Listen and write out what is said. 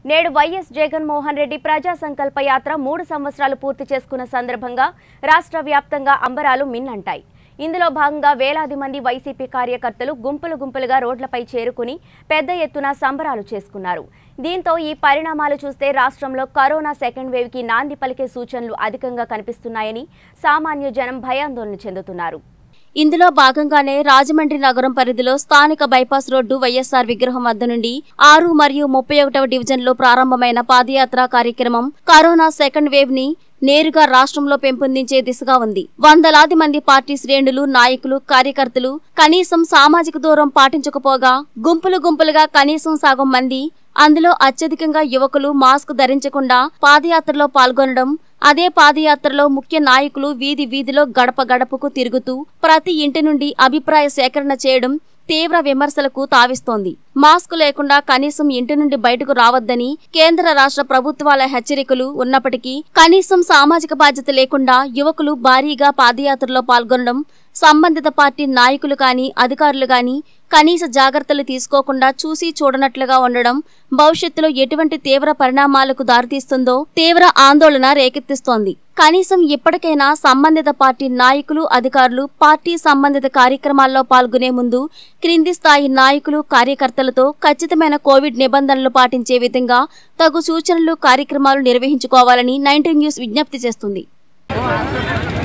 నేడు వైఎస్ జగన్మోహన్ రెడ్డి ప్రజా సంకల్ప యాత్ర మూడు సంవత్సరాలు పూర్తి చేసుకున్న సందర్భంగా రాష్ట్ర వ్యాప్తంగా అంబరాలు మిన్నంటాయి ఇందులో భాగంగా వేలాది మంది వైసీపీ కార్యకర్తలు గుంపులు గుంపులుగా రోడ్లపై చేరుకుని పెద్ద ఎత్తున సంబరాలు చేసుకున్నారు దీంతో ఈ పరిణామాలు చూస్తే రాష్ట్రంలో కరోనా సెకండ్ వేవ్కి నాంది పలికే సూచనలు అధికంగా కనిపిస్తున్నాయని సామాన్య జనం భయాందోళన చెందుతున్నారు ఇందులో భాగంగానే రాజమండ్రి నగరం పరిధిలో స్థానిక బైపాస్ రోడ్డు వైఎస్ఆర్ విగ్రహం వద్ద నుండి ఆరు మరియు ముప్పై ఒకటవ డివిజన్లో ప్రారంభమైన పాదయాత్ర కార్యక్రమం కరోనా సెకండ్ వేవ్ ని నేరుగా రాష్ట్రంలో పెంపొందించే దిశగా ఉంది వందలాది మంది పార్టీ శ్రేణులు నాయకులు కార్యకర్తలు కనీసం సామాజిక దూరం పాటించకపోగా గుంపులు గుంపులుగా కనీసం సగం మంది అందులో అత్యధికంగా యువకులు మాస్క్ ధరించకుండా పాదయాత్రలో పాల్గొనడం అదే పాదయాత్రలో ముఖ్య నాయకులు వీధి వీధిలో గడప గడపకు తిరుగుతూ ప్రతి ఇంటి నుండి అభిప్రాయ సేకరణ చేయడం తీవ్ర విమర్శలకు తావిస్తోంది మాస్క్ లేకుండా కనీసం ఇంటి నుండి బయటకు రావద్దని కేంద్ర రాష్ట్ర ప్రభుత్వాల హెచ్చరికలు ఉన్నప్పటికీ కనీసం సామాజిక బాధ్యత లేకుండా యువకులు భారీగా పాదయాత్రలో పాల్గొనడం సంబంధిత పార్టీ నాయకులు కానీ అధికారులు కానీ కనీస జాగ్రత్తలు తీసుకోకుండా చూసి చూడనట్లుగా ఉండడం భవిష్యత్తులో ఎటువంటి తీవ్ర పరిణామాలకు దారితీస్తుందో తీవ్ర ఆందోళన రేకెత్తిస్తోంది కనీసం ఇప్పటికైనా సంబంధిత పార్టీ నాయకులు అధికారులు పార్టీ సంబంధిత కార్యక్రమాల్లో పాల్గొనే ముందు క్రింది స్థాయి నాయకులు కార్యకర్తలతో ఖచ్చితమైన కోవిడ్ నిబంధనలు పాటించే విధంగా తగు సూచనలు కార్యక్రమాలు నిర్వహించుకోవాలని నైన్టీన్ న్యూస్ విజ్ఞప్తి చేస్తుంది